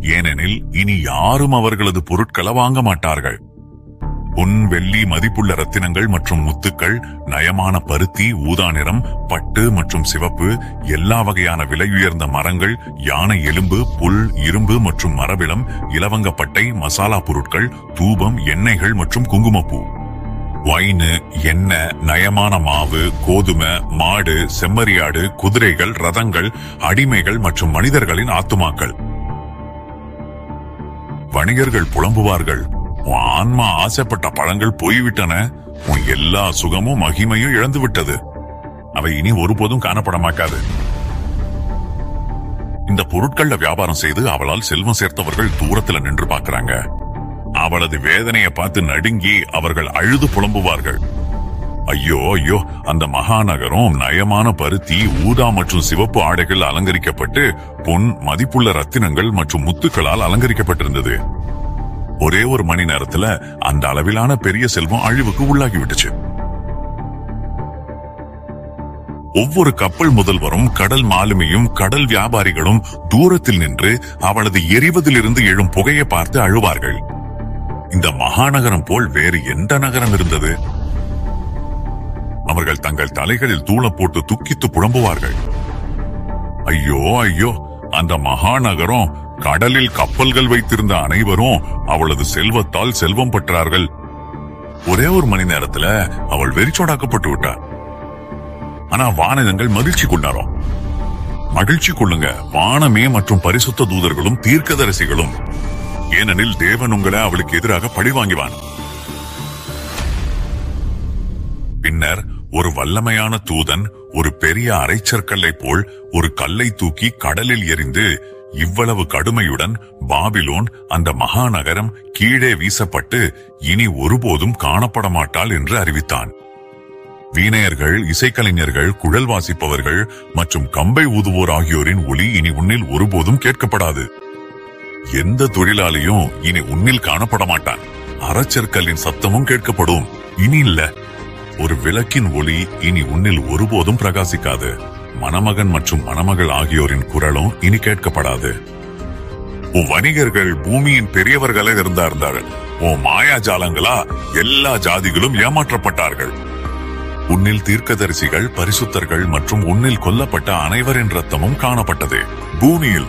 ஏனெனில் இனி யாரும் அவர்களது பொருட்களை வாங்க மாட்டார்கள் பொன் வெள்ளி மதிப்புள்ள ரத்தினங்கள் மற்றும் முத்துக்கள் நயமான பருத்தி ஊதா நிறம் பட்டு மற்றும் சிவப்பு எல்லா வகையான விலையுயர்ந்த மரங்கள் யானை எலும்பு புல் இரும்பு மற்றும் மரபிளம் இலவங்கப்பட்டை மசாலா பொருட்கள் தூபம் எண்ணெய்கள் மற்றும் குங்குமப்பூ வைனு எண்ணெய் நயமான மாவு கோதுமை மாடு செம்மறியாடு குதிரைகள் ரதங்கள் அடிமைகள் மற்றும் மனிதர்களின் ஆத்துமாக்கள் வணிகர்கள் புலம்புவார்கள் உன் ஆன்மா ஆசைப்பட்ட பழங்கள் போய்விட்டன உன் எல்லா சுகமும் மகிமையும் இழந்து விட்டது அவை இனி ஒருபோதும் காணப்பட மாட்டாது இந்த பொருட்கள்ல வியாபாரம் செய்து அவளால் செல்வம் சேர்த்தவர்கள் தூரத்துல நின்று பார்க்கறாங்க அவளது வேதனையை பார்த்து நடுங்கி அவர்கள் அழுது புலம்புவார்கள் ஐயோ ஐயோ அந்த மகாநகரம் நயமான பருத்தி ஊதா மற்றும் சிவப்பு ஆடைகள் அலங்கரிக்கப்பட்டு பொன் மதிப்புள்ள ரத்தினங்கள் மற்றும் முத்துக்களால் அலங்கரிக்கப்பட்டிருந்தது ஒரே ஒரு மணி நேரத்துல அந்த அளவிலான பெரிய செல்வம் அழிவுக்கு உள்ளாகி விட்டுச்சு ஒவ்வொரு கப்பல் முதல்வரும் கடல் மாலுமியும் கடல் வியாபாரிகளும் தூரத்தில் நின்று அவளது எரிவதிலிருந்து எழும் புகையை பார்த்து அழுவார்கள் இந்த மகாநகரம் போல் வேறு எந்த நகரம் இருந்தது அவர்கள் தங்கள் தலைகளில் தூளம் போட்டு துக்கித்து புலம்புவார்கள் ஐயோ ஐயோ அந்த மகாநகரம் கடலில் கப்பல்கள் வைத்திருந்த அனைவரும் அவளது செல்வத்தால் செல்வம் பெற்றார்கள் ஒரே ஒரு மணி நேரத்துல அவள் வெறிச்சோடாக்கப்பட்டு விட்டார் ஆனா வானகங்கள் மகிழ்ச்சி கொண்டாரோம் மகிழ்ச்சி கொள்ளுங்க வானமே மற்றும் பரிசுத்த தூதர்களும் தீர்க்கதரிசிகளும் ஏனெனில் தேவன் உங்களை அவளுக்கு எதிராக பழி வாங்கிவான் பின்னர் ஒரு வல்லமையான தூதன் ஒரு பெரிய அரைச்சற்கல்லை போல் ஒரு கல்லை தூக்கி கடலில் எறிந்து இவ்வளவு கடுமையுடன் பாபிலோன் அந்த மகாநகரம் கீழே வீசப்பட்டு இனி ஒருபோதும் காணப்பட மாட்டாள் என்று அறிவித்தான் வீணையர்கள் இசைக்கலைஞர்கள் குழல் வாசிப்பவர்கள் மற்றும் கம்பை ஊதுவோர் ஆகியோரின் ஒலி இனி உன்னில் ஒருபோதும் கேட்கப்படாது எந்த தொழிலாளியும் இனி உன்னில் காணப்பட மாட்டான் அறச்சற்களின் சத்தமும் கேட்கப்படும் இனி இல்ல ஒரு விளக்கின் ஒளி இனி உன்னில் ஒருபோதும் பிரகாசிக்காது மணமகன் மற்றும் மணமகள் ஆகியோரின் குரலும் இனி கேட்கப்படாது உன் வணிகர்கள் பூமியின் பெரியவர்களே இருந்தார்கள் உன் மாயாஜாலங்களா எல்லா ஜாதிகளும் ஏமாற்றப்பட்டார்கள் உன்னில் தீர்க்கதரிசிகள் பரிசுத்தர்கள் மற்றும் உன்னில் கொல்லப்பட்ட அனைவரின் ரத்தமும் காணப்பட்டது பூமியில்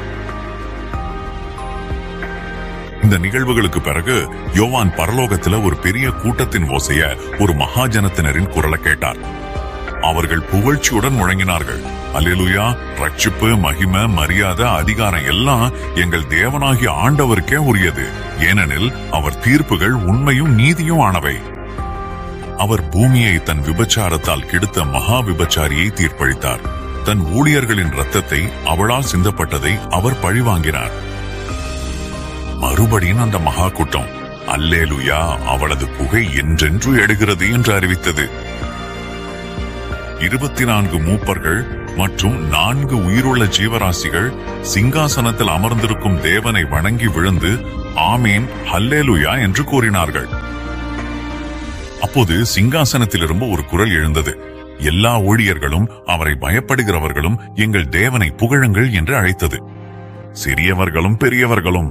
இந்த நிகழ்வுகளுக்கு பிறகு யோவான் பரலோகத்துல ஒரு பெரிய கூட்டத்தின் ஓசைய ஒரு மகாஜனத்தினரின் குரலை கேட்டார் அவர்கள் புகழ்ச்சியுடன் முழங்கினார்கள் அல்லேலூயா ரட்சிப்பு மகிமை மரியாதை அதிகாரம் எல்லாம் எங்கள் தேவனாகிய ஆண்டவருக்கே உரியது ஏனெனில் அவர் தீர்ப்புகள் உண்மையும் நீதியும் ஆனவை அவர் பூமியை தன் விபச்சாரத்தால் கெடுத்த மகா விபச்சாரியை தீர்ப்பளித்தார் தன் ஊழியர்களின் ரத்தத்தை அவளால் சிந்தப்பட்டதை அவர் பழிவாங்கினார் மறுபடியும் அந்த மகா கூட்டம் அல்லேலுயா அவளது புகை என்றென்று எடுகிறது என்று அறிவித்தது இருபத்தி நான்கு மூப்பர்கள் மற்றும் நான்கு உயிருள்ள ஜீவராசிகள் சிங்காசனத்தில் அமர்ந்திருக்கும் தேவனை வணங்கி விழுந்து ஆமேன் ஹல்லேலுயா என்று கூறினார்கள் அப்போது சிங்காசனத்திலிருந்து ஒரு குரல் எழுந்தது எல்லா ஊழியர்களும் அவரை பயப்படுகிறவர்களும் எங்கள் தேவனை புகழுங்கள் என்று அழைத்தது சிறியவர்களும் பெரியவர்களும்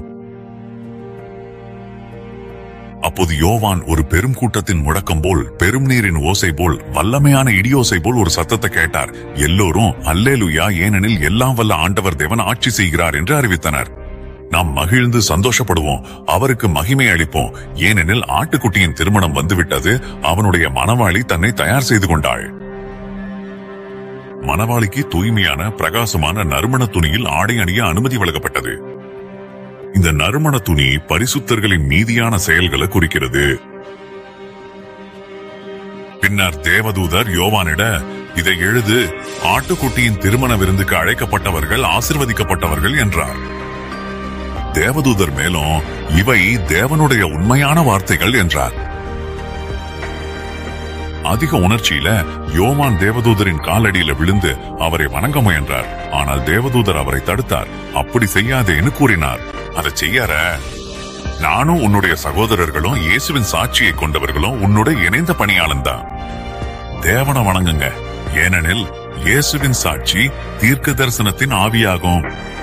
அப்போது யோவான் ஒரு பெரும் கூட்டத்தின் முழக்கம் போல் பெரும் நீரின் ஓசை போல் வல்லமையான இடியோசை போல் ஒரு சத்தத்தை கேட்டார் எல்லோரும் அல்லேலுயா ஏனெனில் எல்லாம் வல்ல ஆண்டவர் தேவன் ஆட்சி செய்கிறார் என்று அறிவித்தனர் நாம் மகிழ்ந்து சந்தோஷப்படுவோம் அவருக்கு மகிமை அளிப்போம் ஏனெனில் ஆட்டுக்குட்டியின் திருமணம் வந்துவிட்டது அவனுடைய மணவாளி தன்னை தயார் செய்து கொண்டாள் மணவாளிக்கு தூய்மையான பிரகாசமான நறுமண துணியில் ஆடை அணிய அனுமதி வழங்கப்பட்டது இந்த நறுமண துணி பரிசுத்தர்களின் மீதியான செயல்களை குறிக்கிறது பின்னர் தேவதூதர் யோவானிட இதை எழுது ஆட்டுக்குட்டியின் திருமண விருந்துக்கு அழைக்கப்பட்டவர்கள் ஆசிர்வதிக்கப்பட்டவர்கள் என்றார் தேவதூதர் மேலும் இவை தேவனுடைய உண்மையான வார்த்தைகள் என்றார் அதிக உணர்ச்சியில யோவான் தேவதூதரின் காலடியில விழுந்து அவரை வணங்க முயன்றார் ஆனால் தேவதூதர் அவரை தடுத்தார் அப்படி செய்யாதேன்னு கூறினார் அதை செய்யார நானும் உன்னுடைய சகோதரர்களும் இயேசுவின் சாட்சியை கொண்டவர்களும் உன்னோட இணைந்த பணியாளன் தான் தேவனை வணங்குங்க ஏனெனில் இயேசுவின் சாட்சி தீர்க்க தரிசனத்தின் ஆவியாகும்